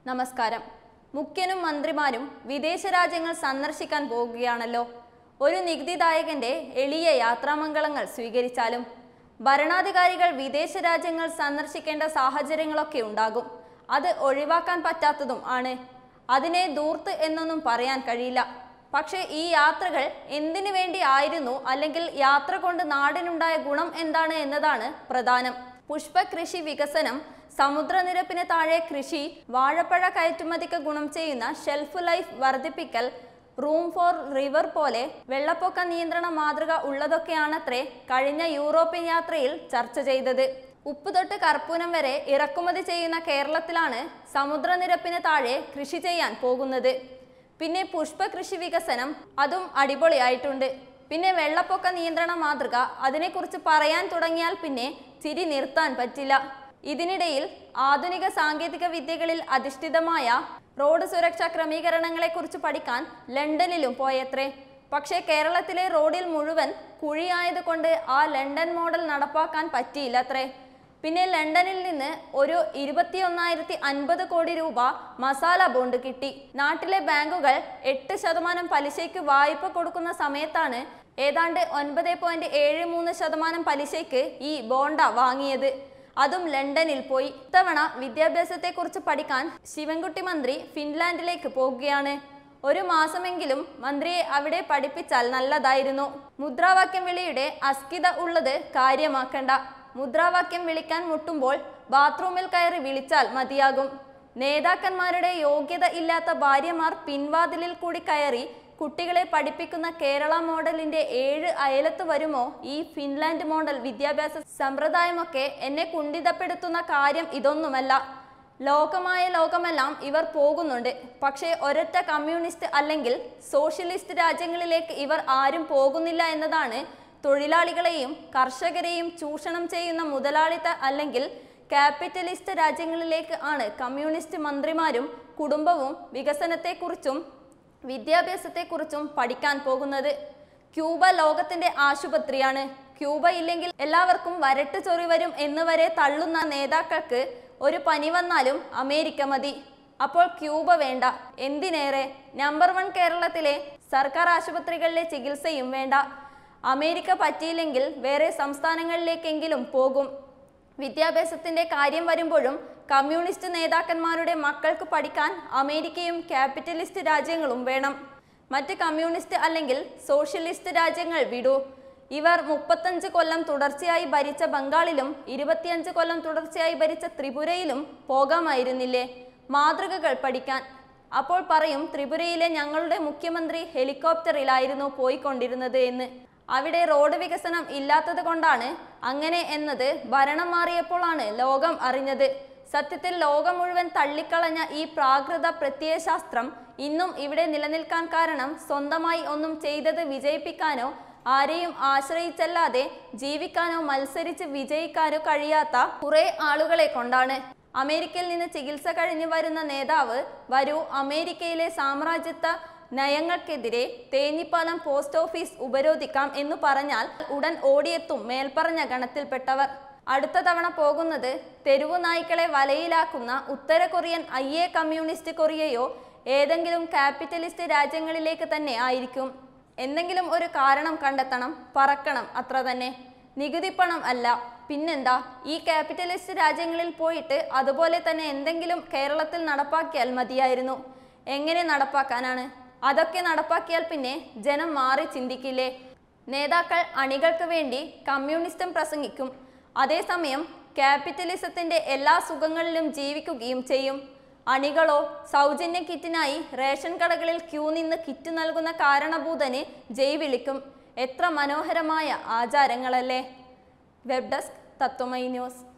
നമസ്കാരം മുഖ്യനും മന്ത്രിമാരും വിദേശ രാജ്യങ്ങൾ സന്ദർശിക്കാൻ പോകുകയാണല്ലോ ഒരു നികുതിദായകന്റെ എളിയ യാത്രാമംഗളങ്ങൾ സ്വീകരിച്ചാലും ഭരണാധികാരികൾ വിദേശ രാജ്യങ്ങൾ സന്ദർശിക്കേണ്ട സാഹചര്യങ്ങളൊക്കെ ഉണ്ടാകും അത് ഒഴിവാക്കാൻ പറ്റാത്തതും ആണ് അതിനെ ദൂർത്ത് എന്നൊന്നും പറയാൻ കഴിയില്ല പക്ഷേ ഈ യാത്രകൾ എന്തിനു വേണ്ടി ആയിരുന്നു അല്ലെങ്കിൽ യാത്ര കൊണ്ട് നാടിനുണ്ടായ ഗുണം എന്താണ് എന്നതാണ് പ്രധാനം പുഷ്പകൃഷി വികസനം സമുദ്രനിരപ്പിന് താഴെ കൃഷി വാഴപ്പഴ കയറ്റുമതിക്ക് ഗുണം ചെയ്യുന്ന ഷെൽഫ് ലൈഫ് വർദ്ധിപ്പിക്കൽ റൂം ഫോർ റിവർ പോലെ വെള്ളപ്പൊക്ക നിയന്ത്രണ മാതൃക ഉള്ളതൊക്കെയാണത്രേ കഴിഞ്ഞ യൂറോപ്യൻ യാത്രയിൽ ചർച്ച ചെയ്തത് ഉപ്പ് തൊട്ട് കർപ്പൂരം വരെ ഇറക്കുമതി ചെയ്യുന്ന കേരളത്തിലാണ് സമുദ്രനിരപ്പിന് താഴെ കൃഷി ചെയ്യാൻ പോകുന്നത് പിന്നെ പുഷ്പകൃഷി വികസനം അതും അടിപൊളിയായിട്ടുണ്ട് പിന്നെ വെള്ളപ്പൊക്ക നിയന്ത്രണ മാതൃക അതിനെക്കുറിച്ച് പറയാൻ തുടങ്ങിയാൽ പിന്നെ ചിരി നിർത്താൻ പറ്റില്ല ഇതിനിടയിൽ ആധുനിക സാങ്കേതിക വിദ്യകളിൽ അധിഷ്ഠിതമായ റോഡ് സുരക്ഷാ ക്രമീകരണങ്ങളെക്കുറിച്ച് പഠിക്കാൻ ലണ്ടനിലും പോയത്രേ പക്ഷേ കേരളത്തിലെ റോഡിൽ മുഴുവൻ കുഴിയായതുകൊണ്ട് ആ ലണ്ടൻ മോഡൽ നടപ്പാക്കാൻ പറ്റിയില്ലത്രേ പിന്നെ ലണ്ടനിൽ നിന്ന് ഒരു ഇരുപത്തിയൊന്നായിരത്തി അൻപത് കോടി രൂപ മസാല ബോണ്ട് കിട്ടി നാട്ടിലെ ബാങ്കുകൾ എട്ട് ശതമാനം പലിശയ്ക്ക് വായ്പ കൊടുക്കുന്ന സമയത്താണ് ഏതാണ്ട് ഒൻപത് പോയിന്റ് ഏഴ് മൂന്ന് ശതമാനം പലിശയ്ക്ക് ഈ ബോണ്ട വാങ്ങിയത് അതും ലണ്ടനിൽ പോയി ഇത്തവണ വിദ്യാഭ്യാസത്തെക്കുറിച്ച് പഠിക്കാൻ ശിവൻകുട്ടി മന്ത്രി ഫിൻലാൻഡിലേക്ക് പോകുകയാണ് ഒരു മാസമെങ്കിലും മന്ത്രിയെ അവിടെ പഠിപ്പിച്ചാൽ നല്ലതായിരുന്നു മുദ്രാവാക്യം വിളിയുടെ അസ്കിത ഉള്ളത് കാര്യമാക്കണ്ട മുദ്രാവാക്യം വിളിക്കാൻ മുട്ടുമ്പോൾ ബാത്റൂമിൽ കയറി വിളിച്ചാൽ മതിയാകും നേതാക്കന്മാരുടെ യോഗ്യത ഇല്ലാത്ത ഭാര്യമാർ പിൻവാതിലിൽ കൂടി കയറി കുട്ടികളെ പഠിപ്പിക്കുന്ന കേരള മോഡലിന്റെ ഏഴ് അയലത്ത് വരുമോ ഈ ഫിൻലാൻഡ് മോഡൽ വിദ്യാഭ്യാസ സമ്പ്രദായമൊക്കെ എന്നെ കുണ്ഠിതപ്പെടുത്തുന്ന കാര്യം ഇതൊന്നുമല്ല ലോകമായ ലോകമെല്ലാം ഇവർ പോകുന്നുണ്ട് പക്ഷേ ഒരൊറ്റ കമ്മ്യൂണിസ്റ്റ് അല്ലെങ്കിൽ സോഷ്യലിസ്റ്റ് രാജ്യങ്ങളിലേക്ക് ഇവർ ആരും പോകുന്നില്ല എന്നതാണ് തൊഴിലാളികളെയും കർഷകരെയും ചൂഷണം ചെയ്യുന്ന മുതലാളിത്ത അല്ലെങ്കിൽ ക്യാപിറ്റലിസ്റ്റ് രാജ്യങ്ങളിലേക്ക് ആണ് കമ്മ്യൂണിസ്റ്റ് മന്ത്രിമാരും കുടുംബവും വികസനത്തെക്കുറിച്ചും വിദ്യാഭ്യാസത്തെക്കുറിച്ചും പഠിക്കാൻ പോകുന്നത് ക്യൂബ ലോകത്തിന്റെ ആശുപത്രിയാണ് ക്യൂബ ഇല്ലെങ്കിൽ എല്ലാവർക്കും വരട്ട് ചൊറി വരും എന്ന് വരെ തള്ളുന്ന നേതാക്കൾക്ക് ഒരു പനി വന്നാലും അമേരിക്ക മതി അപ്പോൾ ക്യൂബ വേണ്ട എന്തിനേറെ നമ്പർ വൺ കേരളത്തിലെ സർക്കാർ ആശുപത്രികളിലെ ചികിത്സയും വേണ്ട അമേരിക്ക പറ്റിയില്ലെങ്കിൽ വേറെ സംസ്ഥാനങ്ങളിലേക്കെങ്കിലും പോകും വിദ്യാഭ്യാസത്തിന്റെ കാര്യം വരുമ്പോഴും കമ്മ്യൂണിസ്റ്റ് നേതാക്കന്മാരുടെ മക്കൾക്ക് പഠിക്കാൻ അമേരിക്കയും ക്യാപിറ്റലിസ്റ്റ് രാജ്യങ്ങളും വേണം മറ്റ് കമ്മ്യൂണിസ്റ്റ് അല്ലെങ്കിൽ സോഷ്യലിസ്റ്റ് രാജ്യങ്ങൾ വിടൂ ഇവർ മുപ്പത്തഞ്ച് കൊല്ലം തുടർച്ചയായി ഭരിച്ച ബംഗാളിലും ഇരുപത്തിയഞ്ച് കൊല്ലം തുടർച്ചയായി ഭരിച്ച ത്രിപുരയിലും പോകാമായിരുന്നില്ലേ മാതൃകകൾ പഠിക്കാൻ അപ്പോൾ പറയും ത്രിപുരയിലെ ഞങ്ങളുടെ മുഖ്യമന്ത്രി ഹെലികോപ്റ്ററിലായിരുന്നു പോയിക്കൊണ്ടിരുന്നത് എന്ന് അവിടെ റോഡ് വികസനം ഇല്ലാത്തത് കൊണ്ടാണ് അങ്ങനെ എന്നത് ഭരണം മാറിയപ്പോഴാണ് ലോകം അറിഞ്ഞത് സത്യത്തിൽ ലോകം മുഴുവൻ തള്ളിക്കളഞ്ഞ ഈ പ്രാകൃത പ്രത്യയശാസ്ത്രം ഇന്നും ഇവിടെ നിലനിൽക്കാൻ കാരണം സ്വന്തമായി ഒന്നും ചെയ്തത് വിജയിപ്പിക്കാനോ ആരെയും ആശ്രയിച്ചല്ലാതെ ജീവിക്കാനോ മത്സരിച്ച് വിജയിക്കാനോ കഴിയാത്ത കുറെ ആളുകളെ കൊണ്ടാണ് അമേരിക്കയിൽ നിന്ന് ചികിത്സ കഴിഞ്ഞു വരുന്ന നേതാവ് വരൂ അമേരിക്കയിലെ സാമ്രാജ്യത്വ നയങ്ങൾക്കെതിരെ തേഞ്ഞിപ്പാലം പോസ്റ്റ് ഓഫീസ് ഉപരോധിക്കാം എന്ന് പറഞ്ഞാൽ ഉടൻ ഓടിയെത്തും മേൽപ്പറഞ്ഞ ഗണത്തിൽപ്പെട്ടവർ അടുത്ത തവണ പോകുന്നത് തെരുവു നായ്ക്കളെ വലയിലാക്കുന്ന ഉത്തര കൊറിയൻ ഐ എ കമ്മ്യൂണിസ്റ്റ് കൊറിയയോ ഏതെങ്കിലും ക്യാപിറ്റലിസ്റ്റ് രാജ്യങ്ങളിലേക്ക് തന്നെ ആയിരിക്കും എന്തെങ്കിലും ഒരു കാരണം കണ്ടെത്തണം പറക്കണം അത്ര തന്നെ നികുതിപ്പണം അല്ല പിന്നെന്താ ഈ ക്യാപിറ്റലിസ്റ്റ് രാജ്യങ്ങളിൽ പോയിട്ട് അതുപോലെ തന്നെ എന്തെങ്കിലും കേരളത്തിൽ നടപ്പാക്കിയാൽ മതിയായിരുന്നു എങ്ങനെ നടപ്പാക്കാനാണ് അതൊക്കെ നടപ്പാക്കിയാൽ പിന്നെ ജനം മാറി ചിന്തിക്കില്ലേ നേതാക്കൾ അണികൾക്ക് വേണ്ടി കമ്മ്യൂണിസ്റ്റം പ്രസംഗിക്കും അതേസമയം ക്യാപിറ്റലിസത്തിന്റെ എല്ലാ സുഖങ്ങളിലും ജീവിക്കുകയും ചെയ്യും അണികളോ സൗജന്യ കിറ്റിനായി റേഷൻ കടകളിൽ ക്യൂ നിന്ന് കിറ്റ് നൽകുന്ന കാരണഭൂതന് ജയ് വിളിക്കും എത്ര മനോഹരമായ ആചാരങ്ങളല്ലേ വെബ് ഡെസ്ക് തത്വമൈ ന്യൂസ്